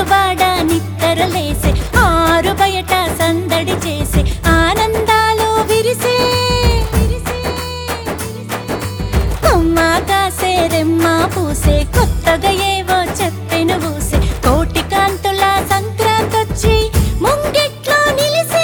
వాడ నిత్తరలేసే ఆరు బయట సందడి చేసే ఆనందాలు విరిసే కొమ్మ కాసే రెమ్మ పూసే కొత్తగా ఏవో చెప్పెను ఊసే కోటి కాంతుల సంక్రాంతొచ్చి ముంగిట్లో నిలిసే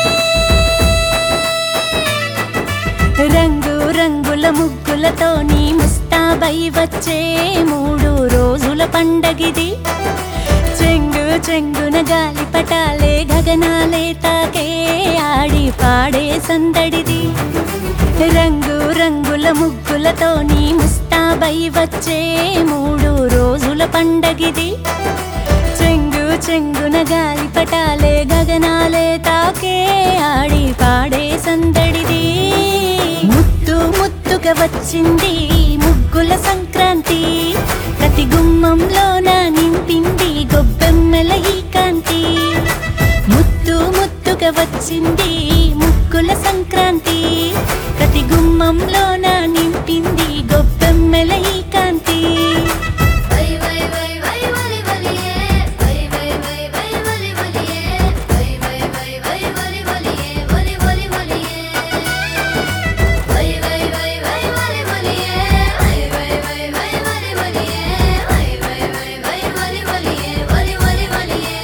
రంగు రంగుల ముగ్గులతోని ముస్తాబై వచ్చే మూడు రోజుల పండగిది చెంగు చెంగున గాలి పటాలే గగనాలే తాకే ఆడి పాడే సందడిది రంగు రంగుల ముగ్గులతోని ముస్తాబై వచ్చే మూడు రోజుల పండగిది చెంగు చెంగున గాలి పటాలే గగనాలే తాకే ఆడి పాడే సందడిది ముత్తు ముత్తుగా వచ్చింది ముగ్గుల సంక్రాంతి ప్రతి గుమ్మంలోన నింపింది గొబ్బెమ్మల ఈ కాంతి ముత్తు ముత్తుగా వచ్చింది ముగ్గుల సంక్రాంతి ప్రతి గుమ్మంలోన నింపింది గొబ్బెమ్మల ఈ కాంతి వై వై వై వై వలి వలియే వై వై వై వై వలి వలియే వై వై వై వై వలి వలియే వలి వలి వలియే వై వై వై వై వలి వలియే వై వై వై వై వలి వలియే వై వై వై వై వలి వలియే వలి వలి వలియే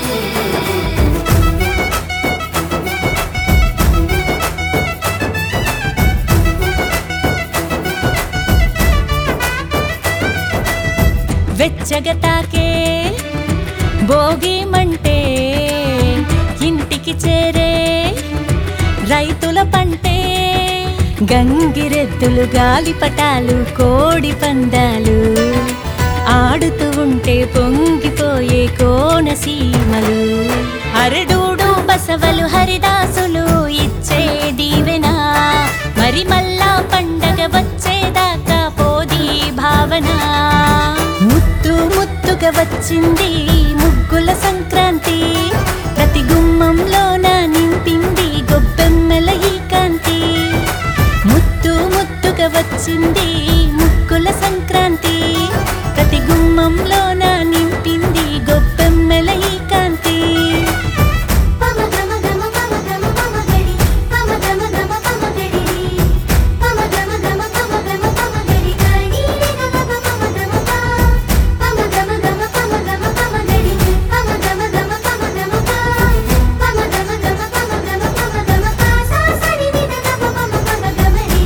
వెచ్చగా తాకే భోగి మంటే ఇంటికి చేరే రైతుల పంటే గంగిరెద్దులు గాలిపటాలు కోడి పందాలు ఆడుతూ ఉంటే పొంగిపోయే కోనసీమలు అరడూడు బసవలు హరిదాసులు ఇచ్చే దీవెనా మరి మళ్ళా పండగ వచ్చేదాకా పోది భావన ముత్తు ముత్తుగా వచ్చింది ముగ్గుల సంక్రాంతి ప్రతి గుమ్మంలోన నింపింది గొబ్బెమ్మల ఈ కాంతి ముత్తు ముత్తుగా వచ్చింది ముగ్గుల సంక్రాంతి ప్రతి గుమ్మంలోన నింపింది గొబ్బెమ్మల ఈ కాంతి పమ గమ గమ పమ గమ పమ గడి పమ గమ గమ పమ గడి పమ గమ గమ పమ గమ పమ గడి గడి గమ పమ గమ ప పమ గమ గమ పమ గమ పమ గడి పమ గమ గమ పమ గమ ప పమ గమ గమ పమ గమ పమ గమ ప సా సరి ని గమ పమ పమ గమ రి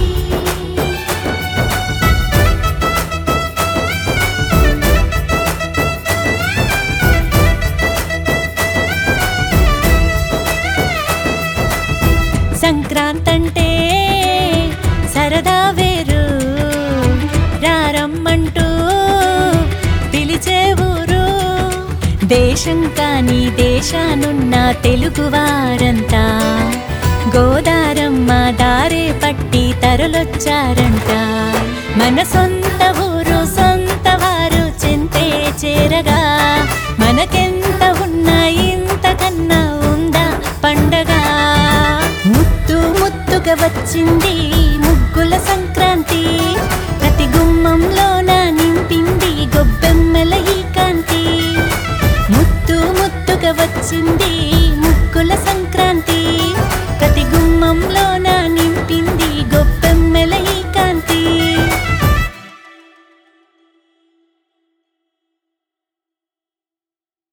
సంక్రాంతంటే సరదా వేరు రారమ్మంటూ పిలిచే ఊరు దేశం కాని దేశానున్న తెలుగువారంతా గోదారమ్మ దారే పట్టి తరలొచ్చారంట మన సొంత ఊరు సొంత వారు చెంతే చేరగా మనకెంత ఉన్నా ఇంతకన్నా ఉందా పండగ ముత్తు ముత్తుగా వచ్చింది